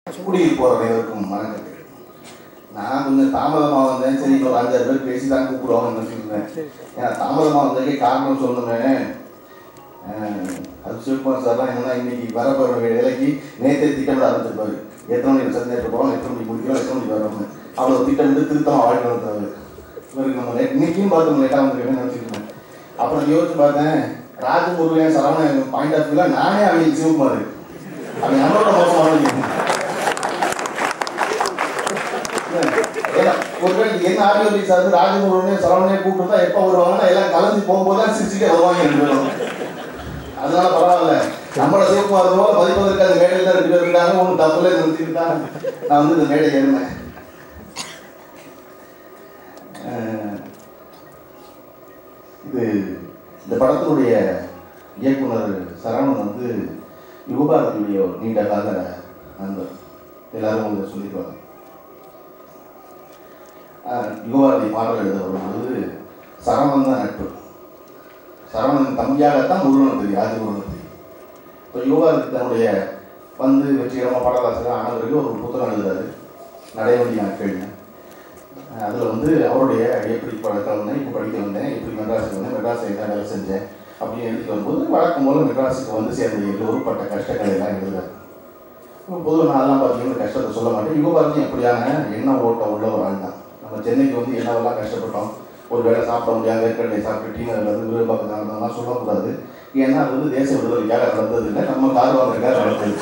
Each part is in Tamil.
குடியில் போகிற அனைவருக்கும் வணக்கங்கள் நான் கொஞ்சம் தாமதமாக வந்தேன் சரி இன்னொரு அஞ்சாறு பேர் பேசி தான் கூப்பிடுவாங்கன்னு நினச்சிருந்தேன் ஏன்னா தாமதமாக வந்ததுக்கே காரணம் சொல்லணுமே அஹ், அது சிவகுமார் சார்லாம் என்னன்னா இன்னைக்கு வரப்போகிற வேலைக்கு நேற்றே திட்டமிட ஆரம்பிச்சிருப்பாரு எத்தனை மணிக்கு சந்தேகத்தை போகிறோம் எத்தனை மணிக்கு முடிக்கிறோம் எத்தனை மணிக்கு வரோம்னு அவ்வளோ திட்டமிட்டு திருத்தமாக வாழ்க்கை நடத்துறாரு இவருக்கு நம்ம லேட் இன்னைக்கும் பார்த்து லேட்டாக வந்துருக்கேன்னு நினச்சிருக்கேன் அப்புறம் யோசிச்சு பார்த்தேன் ராஜமுருகன் சரவணன் பாயிண்ட் ஆஃப் வியூவில் நானே அவங்க சிவகுமார் அவன் நம்மளோட மோசமான ஏன்னா, ஒருவேளை என்ன ஆடியோ ரிலீஸ் ஆகுது ராஜமுருகனே சரவணனே கூப்பிட்டு எப்போ வருவாங்கன்னா எல்லாம் கலந்து போகும்போது தான் சிரிச்சுட்டே வருவாங்க ரெண்டு பேரும் அதனால பரவாயில்ல நம்மள சிவகுமார் போல மதிப்பதற்கு அந்த மேடையில் தான் ரெண்டு பேர் இருக்காங்க ஒன்று தப்புல நிறுத்திக்கிட்டா நான் வந்து இந்த மேடை ஏறினேன் அஹ், இது இந்த படத்தினுடைய இயக்குனர் சரவணன் வந்து யுகபாரதியுடைய ஒரு நீண்ட கால நண்பர் எல்லாரும் உங்களுக்கு சொல்லிடுவாங்க ஆஹ் யுகபாரதி பாடல் எழுத வரும்போது சரவணன் தான் நட்பு சரவணன் தம்பியாகத்தான் முருகன் தெரியும் ஆதி முருகன் தெரியும் இப்போ யுகபாரதி தன்னுடைய வந்து வெற்றிகரமாக பாடலாசிரியர் ஆன பிறகு ஒரு புத்தகம் எழுதுறாரு நடைவண்டி நாட்கள்னு அதில் வந்து அவருடைய எப்படி பழக்க வந்தேன் இப்போ படிக்க வந்தேன் எப்படி மெட்ராஸுக்கு வந்தேன் மெட்ராஸில் தான் வேலை செஞ்சேன் அப்படின்னு எழுதிட்டு வரும்போது வழக்கம் போல மெட்ராஸுக்கு வந்து சேர்ந்த எல்லோரும் பட்ட கஷ்டங்களை எல்லாம் எழுதுறாரு இப்போ பொதுவாக நான் அதெல்லாம் பார்த்தீங்கன்னா கஷ்டத்தை சொல்ல மாட்டேன் யுகபாரதி எப்படியான எண்ண ஓட்டம் உள்ள ஒரு ஆள் தான் நம்ம சென்னைக்கு வந்து என்னவெல்லாம் கஷ்டப்பட்டோம் ஒரு வேளை சாப்பிட முடியாது வேர்க்கடலை சாப்பிட்டு டீனர் வந்து விரும்பாக்க நடந்தோம்லாம் சொல்லக்கூடாது ஏன்னா அது வந்து தேச விடுதலைக்காக நடந்தது இல்லை நம்ம கார் வாங்குறதுக்காக நடந்தது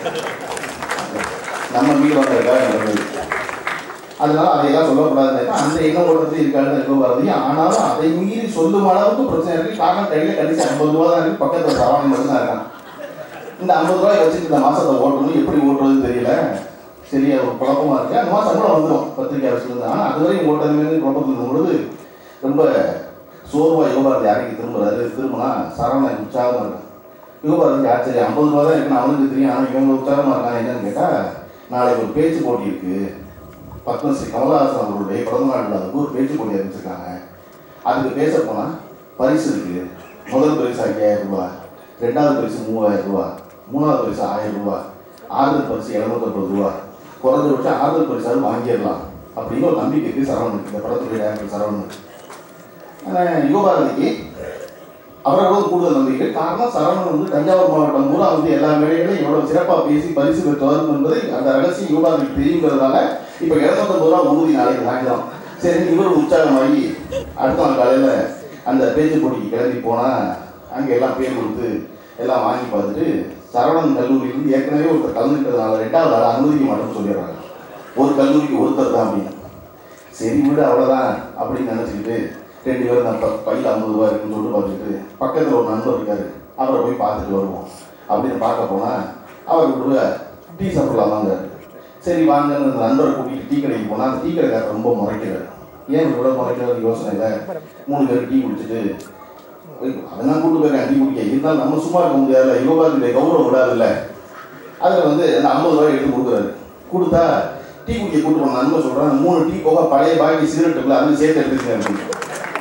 நம்ம வீடு வாங்குறதுக்காக நடந்தது அதனால அதையெல்லாம் சொல்லக்கூடாது அந்த எண்ண ஓட்டத்தில் இருக்காது யுகபாரதி ஆனாலும் அதை மீறி சொல்லும் அளவுக்கு பிரச்சனை இருக்கு காரணம் கையில் கடைசி ஐம்பது ரூபா தான் இருக்கு பக்கத்தில் சரவணன் மட்டும் தான் இருக்கான் இந்த ஐம்பது ரூபாய் வச்சுட்டு இந்த மாசத்தை ஓட்டணும் எப்படி ஓட்டுறதுன்னு தெரியல சரியா ஒரு குழப்பமா இருக்கு அந்த மாதம் சம்பளம் வந்துடும் பத்திரிகை அரசு ஆனால் அது வரையும் ஓட்டணுமே குழப்பத்தில் இருக்கும் பொழுது ரொம்ப சோர்வா யுகபாரதி அறைக்கு திரும்புறாரு திரும்பினா சரவணன் உற்சாகமா இருக்கான் யுகபாரதிக்கு ஆச்சரியம் ஐம்பது ரூபா தான் இருக்குன்னு அவனுக்கு தெரியும் ஆனால் இவங்க உற்சாகமா இருக்கான் என்னன்னு கேட்டா நாளைக்கு ஒரு பேச்சு போட்டி இருக்கு பத்மஸ்ரீ கமலஹாசன் அவர்களுடைய பிறந்த நாள் விழாவுக்கு ஒரு பேச்சு போட்டி அறிவிச்சிருக்காங்க அதுக்கு பேச போனா பரிசு இருக்கு முதல் பரிசு ஐயாயிரம் ரூபாய் ரெண்டாவது பரிசு மூவாயிரம் ரூபாய் மூணாவது பரிசு ஆயிரம் ரூபாய் ஆறுதல் பரிசு எழுநூத்தம்பது ரூபாய் குறைஞ்சபட்சம் ஆறுதல் பரிசாவது வாங்கிடலாம் அப்படின்னு ஒரு நம்பிக்கைக்கு சரவணனுக்கு இந்த படத்துடைய டேரக்டர் சரவணன் ஆனால் யுகபாரதிக்கு அவரோட கூடுதல் நம்பிக்கை காரணம் சரவணன் வந்து தஞ்சாவூர் மாவட்டம் பூரா வந்து எல்லா மேடைகளையும் எவ்வளவு சிறப்பாக பேசி பரிசு பெற்றவர் என்பதை அந்த ரகசியம் யுகபாரதிக்கு தெரியுங்கிறதுனால இப்போ இரநூத்தம்பது ரூபா உறுதி நாளைக்கு வாங்கிடலாம் சரி இவர் உற்சாகமாகி அடுத்த நாள் காலையில் அந்த பேச்சு போட்டிக்கு கிளம்பி போனால் அங்கே எல்லாம் பேர் கொடுத்து எல்லாம் வாங்கி பார்த்துட்டு சரவணன் கல்லூரியிலிருந்து ஏற்கனவே ஒருத்தர் கலந்துக்கிறதுனால ரெண்டாவது ஆள் அனுமதிக்க மாட்டேன்னு சொல்லிடுறாங்க ஒரு கல்லூரிக்கு ஒருத்தர் தான் அப்படின்னு சரி விடு அவ்வளோதான் அப்படின்னு நினச்சிக்கிட்டு ரெண்டு பேரும் நான் ப- பையில ஐம்பது ரூபா இருக்குன்னு சொல்லிட்டு பார்த்துக்கிட்டு பக்கத்தில் ஒரு நண்பர் இருக்காரு அவரை போய் பார்த்துட்டு வருவோம் அப்படின்னு பார்க்க போனால் அவர் விடுவ டீ சாப்பிடலாமாங்கிறாரு சரி வாங்கன்னு அந்த நண்பரை கூட்டிட்டு டீ கடைக்கு போனால் அந்த டீ கடைக்காரர் ரொம்ப முறைக்கிறார் ஏன் இவ்வளோ முறைக்கிறது யோசனை இல்லை மூணு பேர் டீ குடிச்சிட்டு அதெல்லாம் கூட்டு போயிருக்கேன் டீ குடிக்க இருந்தாலும் நம்ம சும்மா இருக்க முடியாதுல்ல யுவபாரதியுடைய கௌரவம் விடாதுல்ல அதில் வந்து அந்த ஐம்பது ரூபாய் எடுத்து கொடுக்குறாரு கொடுத்தா டீ குடிக்க கூட்டு போன நண்பர் சொல்கிறான் மூணு டீ போக பழைய பாக்கி சிகரெட் இருக்குல்ல அதையும் சேர்த்து எடுத்துக்கங்க அப்படின்னு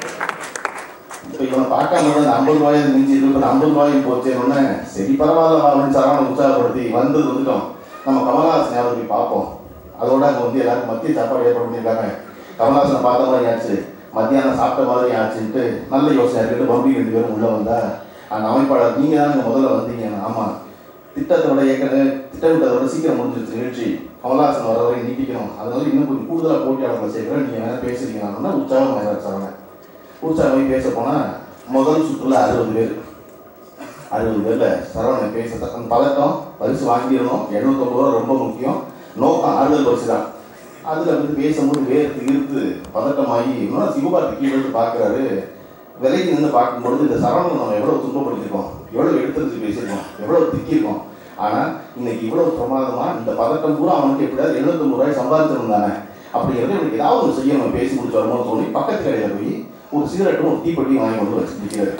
இப்போ இவனை பார்க்காம தான் அந்த ஐம்பது ரூபாயை மிஞ்சி இருக்கு அந்த ஐம்பது ரூபாயும் போச்சேன்னு சரி பரவாயில்ல வா அப்படின்னு சரவணன் உற்சாகப்படுத்தி வந்தது வந்துட்டோம் நம்ம கமலஹாசன் ஞாபகம் போய் பார்ப்போம் அதோட அங்கே வந்து எல்லாருக்கும் மத்திய சாப்பாடு ஏற்பாடு பண்ணியிருக்காங்க கமலஹாசனை பார்த்த மாதிரி ஆச்சு மத்தியானம் சாப்பிட்ட மாதிரி ஆச்சுன்ட்டு நல்ல யோசனை இருக்குது பம்பி ரெண்டு பேரும் உள்ளே வந்தா அந்த அமைப்பாளர் நீங்கள் தான் இங்கே முதல்ல வந்தீங்க ஆமாம் திட்டத்தை விட ஏற்கனவே திட்டமிட்டதை விட சீக்கிரம் முடிஞ்சிருச்சு நிகழ்ச்சி கமலஹாசன் வர வரையும் நீட்டிக்கணும் அதனால இன்னும் கொஞ்சம் கூடுதலாக போட்டியாளர்களை சேர்க்குறேன் நீங்கள் வேணால் பேசுறீங்கன்னா உற்சாகம் ஆயிரம் சரவணன் உற்சாகமாகி பேச போனால் முதல் சுற்றுல அறுபது பேர் அறுபது பேரில் சரவணன் பேச அந்த பதட்டம் பரிசு வாங்கிடணும் எழுநூத்தொம்பது ரூபா ரொம்ப முக்கியம் நோக்கம் ஆறுதல் பரிசு தான் அதில் வந்து பேசும்போது வேர்த்து இழுத்து பதட்டமாகி இன்னும் சிவபாரதி கீழே இருந்து பார்க்குறாரு விலைக்கு நின்று பார்க்கும்பொழுது இந்த சரவணன் நம்ம எவ்வளோ துன்பப்படுத்திருக்கோம் எவ்வளோ எடுத்துருந்து பேசியிருக்கோம் எவ்வளோ திக்கியிருக்கோம் ஆனால் இன்னைக்கு இவ்வளோ பிரமாதமாக இந்த பதட்டம் பூரா அவனுக்கு எப்படியாவது எழுநூத்தொம்பது ரூபாய் சம்பாதிச்சிருந்தானே தானே அப்படிங்கிறது எனக்கு ஏதாவது ஒன்று செய்யணும் பேசி முடிச்சு வரும்போது தோணி பக்கத்து கடையில் போய் ஒரு சிகரெட்டும் ஒரு தீப்பெட்டியும் வாங்கி கொண்டு வச்சு நிற்கிறாரு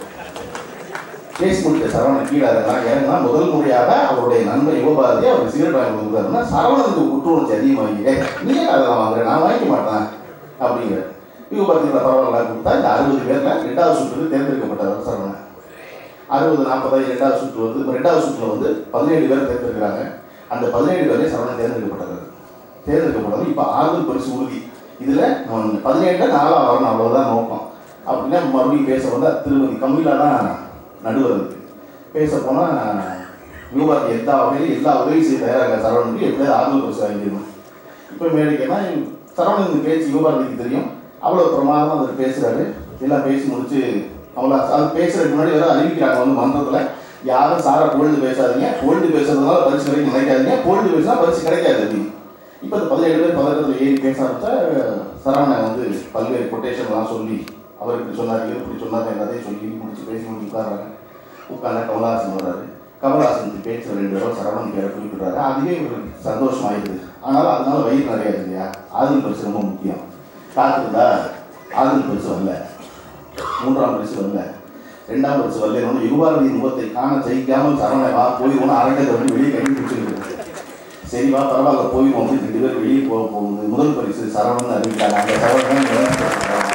பேசி முடித்த சரவணன் கீழே இறங்கலாம் இறங்கினா முதல் முறையாக அவருடைய நண்பன் யுவபாரதி அவர் சிகரெட் வாங்கி கொடுக்குறாருன்னா சரவணனுக்கு குற்றுணர்ச்சி அதிகமாகி "ஏய், நீ ஏன் அதெல்லாம் வாங்குற நான் வாங்கிக்க மாட்டேன் அப்படிங்கிற யுவபாரதியில் பரவாயில்ல கொடுத்தா இந்த அறுபது பேர்ல ரெண்டாவது சுற்றுக்கு தேர்ந்தெடுக்கப்பட்டவர் சரவணன் அறுபது நாற்பதாயிரம் ரெண்டாவது சுற்று வந்து இப்ப ரெண்டாவது சுற்றுல வந்து பதினேழு பேர் தேர்ந்தெடுக்கிறாங்க அந்த பதினேழு பேரே சரவணன் தேர்ந்தெடுக்கப்பட்டது தேர்ந்தெடுக்கப்பட்டது இப்போ ஆறுதல் பரிசு உறுதி இதில் நம்ம பதினேழுல நாலாக வரணும் அவ்வளோதான் நோக்கம் அப்படின்னா மறுபடியும் பேச வந்து திருமதி கம்மிலா தான் நடுவர் இருக்கு பேச போனால் யூபாக்கு எல்லா வகையிலும் எல்லா உதவி செய்ய தயாராக சரவணனுக்கு எப்படியாவது ஆறுதல் பரிசு வாங்கிடணும் இப்போ மேடிக்கைனா சரவணன் இந்த பேச்சு யூபாரதிக்கு தெரியும் அவ்வளோ பிரமாதமாக அவர் பேசுகிறாரு எல்லாம் பேசி முடிச்சு அவங்கள அது பேசுறதுக்கு முன்னாடி வேற அறிவிக்கிறாங்க வந்து மன்றத்தில் யாரும் சாரை புகழ்ந்து பேசாதீங்க புகழ்ந்து பேசுறதுனால பரிசு கிடைக்கும் நினைக்காதீங்க புகழ்ந்து பேசினா பரிசு கிடைக்காது அப்படின்னு இப்போ இந்த பதினேழு பேர் பதக்கத்தில் ஏறி பேச ஆரம்பிச்சா சரவணன் வந்து பல்வேறு கொட்டேஷன்லாம் சொல்லி அவர் இப்படி சொன்னார் இவர் இப்படி சொன்னார் எல்லாத்தையும் சொல்லி முடிச்சு பேசி முடிச்சு உட்கார்றாங்க உட்கார்ந்தா கமலஹாசன் வர்றாரு கமலஹாசன் பேச்சு ரெண்டு தடவை சரவணன் பேரை குறிப்பிடுறாரு அதுவே இவருக்கு சந்தோஷமாயிருது ஆனாலும் அதனால வயிறு நிறைய இருக்கு இல்லையா ஆதல் பரிசு ரொம்ப முக்கியம் காத்திருந்தா ஆதல் பரிசு வரல மூன்றாம் பரிசு வரல ரெண்டாம் பரிசு வரல இன்னொன்று யுவாரதி முகத்தை காண ஜெயிக்காமல் சரவணை வா போயிடுவோம் அரங்கத்தை வந்து வெளியே கட்டி பிடிச்சிருக்கு சரி வா பரவாயில்ல போயிடுவோம் வந்து ரெண்டு பேர் வெளியே போக போகுது முதல் பரிசு சரவணன் அறிவிக்கிறாங்க அந்த சரவணன்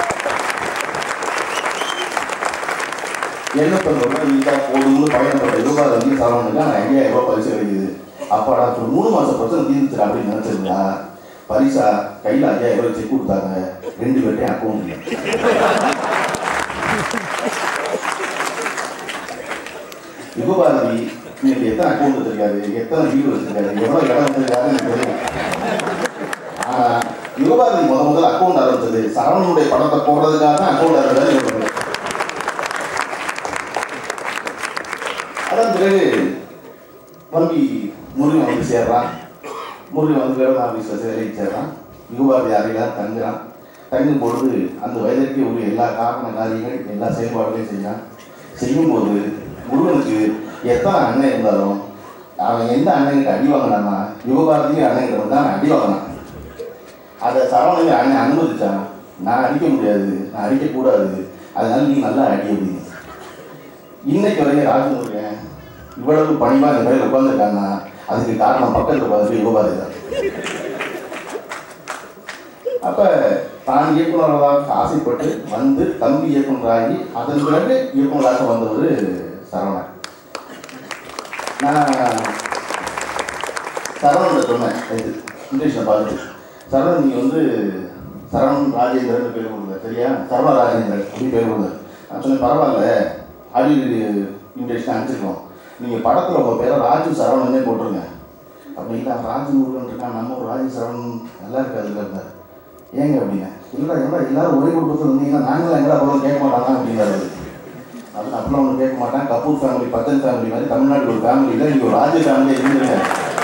என்ன பண்ணுறோம்னா நீங்க போதும்னு பயணப்பட்ட ரூபாய் வந்து சரவணுக்கு நான் ஐயாயிரம் ரூபாய் பரிசு கிடைக்குது அப்பாடா சொல்லி மூணு மாசம் பிரச்சனை தீர்ந்துச்சு அப்படின்னு நினைச்சிருந்தா பரிசா கையில் ஐயாயிரம் ரூபாய் செக் கொடுத்தாங்க ரெண்டு பேர்ட்டையும் அக்கௌண்ட் இல்லை யுகபாரதி இன்னைக்கு எத்தனை அக்கௌண்ட் வச்சிருக்காரு எத்தனை வீடு வச்சிருக்காரு எவ்வளவு இடம் வச்சிருக்காரு எனக்கு தெரியும் ஆனா யுகபாரதி முத முதல்ல அக்கௌண்ட் ஆரம்பிச்சது சரவணனுடைய படத்தை போடுறதுக்காக தான் அக்கௌண்ட் ஆரம்பிச்சது யுகபாரதி அதன் பிறகு தம்பி முருகன் வந்து சேர்றான் முருகன் வந்து வேலை ஆஃபீஸில் வேலைக்கு சேர்றான் யுவாதி அறையில் தங்குறான் தங்கும் பொழுது அந்த வயதிற்கு உரிய எல்லா காரண காரியங்கள் எல்லா செயல்பாடுகளையும் செய்யறான் செய்யும்போது முருகனுக்கு எத்தனை அண்ணன் இருந்தாலும் அவன் எந்த அண்ணன்கிட்ட அடி வாங்கினானா யுகபாரதியும் அண்ணன்கிட்ட வந்து தான் அடி வாங்கினான் அதை சரவணங்க அண்ணன் அனுமதிச்சான் நான் அடிக்க முடியாது நான் அடிக்கக்கூடாது அதனால நீ நல்லா அடி அப்படின்னு இன்னைக்கு வரைக்கும் ராஜமுருகன் இவ்வளவு பணிவா இந்த வேலையில் உட்காந்துருக்காங்கன்னா அதுக்கு காரணம் பக்கத்தில் பார்த்துட்டு யுகபாரதி தான் அப்ப தான் இயக்குனராக ஆசைப்பட்டு வந்து தம்பி இயக்குனராகி அதன் பிறகு இயக்குனராக வந்தவர் சரவணன் நான் சரவணன் சொன்னேன் இது இங்கிலீஷில் பார்த்துட்டு சரவணன் நீ வந்து சரவணன் ராஜேந்திரன் பேர் கொடுங்க சரியா சரவண ராஜேந்திரன் அப்படின்னு பேர் கொடுங்க நான் சொன்னேன் பரவாயில்ல ஆடியோ இன்விடேஷன் அனுப்பிச்சிருக்கோம் நீங்கள் படத்தில் உங்கள் பேரை ராஜு சரவணனே போட்டுருங்க அப்படி இல்லை ராஜு முருகன் இருக்கான் நம்ம ஒரு ராஜு சரவணன் நல்லா இருக்காதுல்ல இருந்தார் ஏங்க அப்படின்னா இல்லைடா என்னடா எல்லாரும் ஒரே குடும்பத்தில் இருந்தீங்கன்னா நாங்களும் எங்கடா போகிறோம் கேட்க மாட்டாங்க அப்படின்னாரு அது அப்படிலாம் ஒன்றும் கேட்க மாட்டான் கபூர் ஃபேமிலி பத்தன் ஃபேமிலி மாதிரி தமிழ்நாடு ஒரு ஃபேமிலியில் நீங்கள் ஒரு ராஜு ஃபேமிலியாக இருந்துருங்க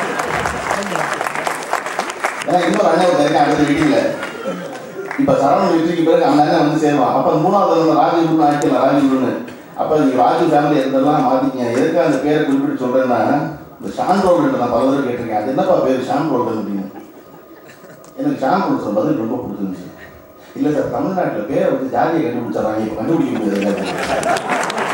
ஏன்னா இன்னொரு அண்ணன் ஒருத்தன் இருக்கான் அடுத்த வீட்டில் இப்போ சரவணன் வெற்றிக்கு பிறகு அந்த அண்ணன் வந்து சேருவான் அப்போ மூணாவது நம்ம ராஜகுருன்னு ஆக்கிடலாம் ராஜகுருன்னு அப்போ நீங்கள் ராஜு ஃபேமிலி இருந்தெல்லாம் மாற்றிக்கங்க எதுக்கு அந்த பேரை குறிப்பிட்டு சொல்கிறேன்னா இந்த ஷான் ரோல்டன் நான் பல தடவை கேட்டிருக்கேன் அது என்னப்பா பேர் ஷான் ரோல்டன் அப்படின்னு எனக்கு ஷான் ரோல்டன் பதில் ரொம்ப பிடிச்சிருந்துச்சு இல்லை சார் தமிழ்நாட்டில் பேரை வச்சு ஜாதியை கண்டுபிடிச்சாங்க இப்போ கண்டுபிடிக்க முடியாது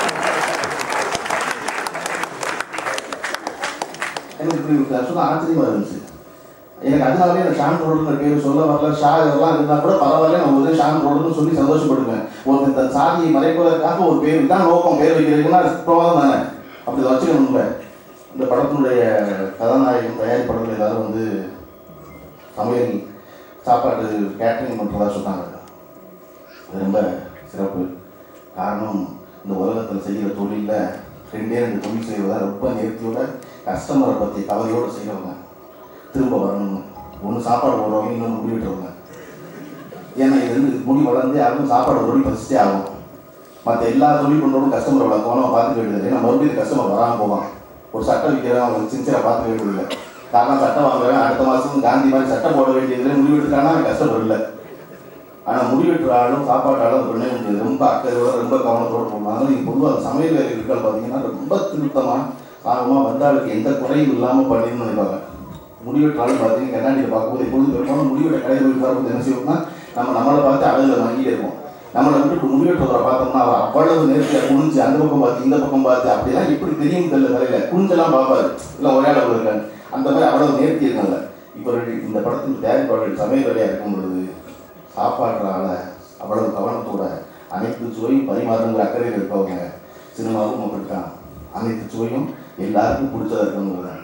எனக்கு இப்படி ஆக்சுவலாக ஆச்சரியமா இருந்துச்சு எனக்கு அதனாலே எனக்கு ஷான் ரோடுங்கிற பேர் சொல்ல வரல ஷா இதெல்லாம் இருந்தால் கூட பரவாயில்ல நான் ஒரு ஷான் ரோடுன்னு சொல்லி சந்தோஷப்படுவேன் ஒருத்தன் தன் சாதியை மறைப்பதற்காக ஒரு பேர் தான் நோக்கம் பேர் வைக்கிறதுக்குன்னா அது பிரமாதம் தானே அப்படி இதை வச்சுக்கணும்ல இந்த படத்தினுடைய கதாநாயகன் தயாரிப்பாளர்கள் எல்லாரும் வந்து சமையல் சாப்பாடு கேட்டரிங் பண்ணுறதா சொன்னாங்க அது ரொம்ப சிறப்பு காரணம் இந்த உலகத்தில் செய்கிற தொழிலில் ரெண்டே ரெண்டு தொழில் செய்வதா ரொம்ப நேர்த்தியோட கஸ்டமரை பற்றி கவலையோடு செய்கிறவங்க திரும்ப வரணும்னு ஒன்று சாப்பாடு போடுறவங்க இன்னொன்று முடி விட்டுறவங்க ஏன்னா இது ரெண்டு முடி வளர்ந்து யாருக்கும் சாப்பாடு தொழில் பசிச்சே ஆகும் மற்ற எல்லா தொழில் பண்ணோடும் கஸ்டமர் வளர்க்கணும் அவன் பார்த்துக்க வேண்டியது ஏன்னா மறுபடியும் கஸ்டமர் வராமல் போவான் ஒரு சட்டை விற்கிறவன் அவன் சின்சியராக பார்த்துக்க வேண்டியதில்லை காரணம் சட்டை வாங்குறவன் அடுத்த மாதம் காந்தி மாதிரி சட்டை போட வேண்டியதுல முடி வெட்டுறானா அவன் கஸ்டமர் இல்லை ஆனால் முடி வெட்டுற ஆளும் சாப்பாட்டு ஆளும் அது பண்ணவே முடியாது ரொம்ப அக்கறையோட ரொம்ப கவனத்தோட போகணும் அதனால நீங்கள் பொதுவாக அந்த சமையல் வேலைகள் பார்த்தீங்கன்னா ரொம்ப திருத்தமாக ஆகமாக வந்தாளுக்கு எந்த குறையும் இல்லாமல் பண்ணிடணும்னு நினைப்பாங்க முடிவெட்டாலும் பார்த்தீங்கன்னா கண்ணாடியில் பார்க்கும்போது எப்பொழுது பெரும்பாலும் முடிவெட்ட கடையில் போய் பார்க்கும்போது என்ன செய்வோம்னா நம்ம நம்மளை பார்த்து அழகில் வாங்கிட்டே இருப்போம் நம்மளை விட்டு முடிவெட்டுறவரை பார்த்தோம்னா அவர் அவ்வளவு நேரத்தில் குனிஞ்சு அந்த பக்கம் பார்த்து இந்த பக்கம் பார்த்து அப்படிலாம் எப்படி தெரியும் தெரியல தலையில குனிஞ்செல்லாம் பார்ப்பாரு இல்லை ஒரே அளவு இருக்காங்க அந்த மாதிரி அவ்வளவு நேர்த்தி இருக்காங்க இப்போ இந்த படத்தின் தயாரிப்பாளர்கள் சமையல் வேலையாக இருக்கும் பொழுது சாப்பாடுற ஆளை அவ்வளவு கவனத்தோட அனைத்து சுவையும் பரிமாறுங்கிற அக்கறையில் இருப்பவங்க சினிமாவும் அப்படித்தான் அனைத்து சுவையும் எல்லாருக்கும் பிடிச்சதா இருக்கணுங்கிறத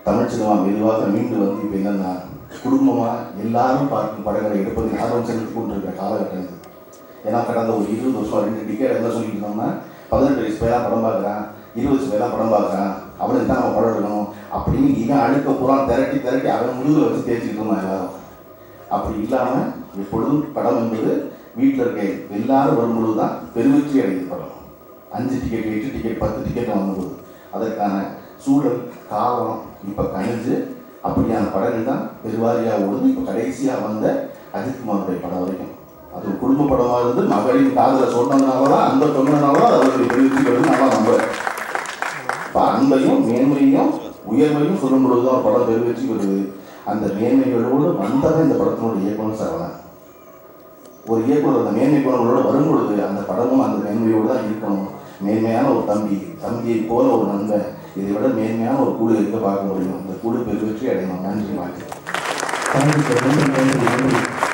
தமிழ் சினிமா மெதுவாக மீண்டு வந்து இப்போ என்னன்னா குடும்பமாக எல்லாரும் பார்க்கும் படங்களை எடுப்பது ஆர்வம் செலுத்தி கொண்டிருக்கிற காலகட்டம் இது ஏன்னா கடந்த ஒரு இருபது வருஷம் ரெண்டு டிக்கெட் என்ன சொல்லிட்டு இருந்தோம்னா பதினெட்டு வயசு பேரா படம் பார்க்குறான் இருபது வயசு பேரா படம் பார்க்குறான் அவனுக்கு தான் நம்ம படம் எடுக்கணும் அப்படின்னு இவன் அழுக்க பூரா திரட்டி திரட்டி அவன் முதுகில் வச்சு தேய்ச்சிக்கிட்டு இருந்தான் எல்லாரும் அப்படி இல்லாமல் எப்பொழுதும் படம் என்பது வீட்டில் இருக்க எல்லாரும் வரும்பொழுது தான் பெருவெற்றி அடையுது படம் அஞ்சு டிக்கெட் எட்டு டிக்கெட் பத்து டிக்கெட் வாங்கும்போது அதற்கான சூழல் காலம் இப்போ கணிஞ்சு அப்படியான படங்கள் தான் பெருவாரியாக ஓடுது இப்போ கடைசியாக வந்த அஜித்குமாருடைய படம் வரைக்கும் அது ஒரு குடும்ப படமாக இருந்து மகளின் காதலை சொன்னதுனால தான் அந்த சொன்னதுனால தான் அவருடைய பெருவெற்றி வருது நல்லா நம்புறேன் இப்போ அன்பையும் மேன்மையும் உயர்வையும் சொல்லும் பொழுது தான் ஒரு படம் பெருவெற்றி வருது அந்த மேன்மைகளோடு வந்தவன் இந்த படத்தினோட இயக்குனர் சரவணன் ஒரு இயக்குனர் அந்த மேன்மை குணங்களோடு வரும் பொழுது அந்த படமும் அந்த மேன்மையோடு தான் இருக்கணும் மேன்மையான ஒரு தம்பி தம்பியை போல ஒரு நண்பன் இதை விட மேன்மையான ஒரு கூடு இருக்க பார்க்க முடியும் இந்த கூடு பெருவெற்றி அடையணும் நன்றி வாழ்க்கை தேங்க்யூ சார் ரொம்ப நன்றி நன்றி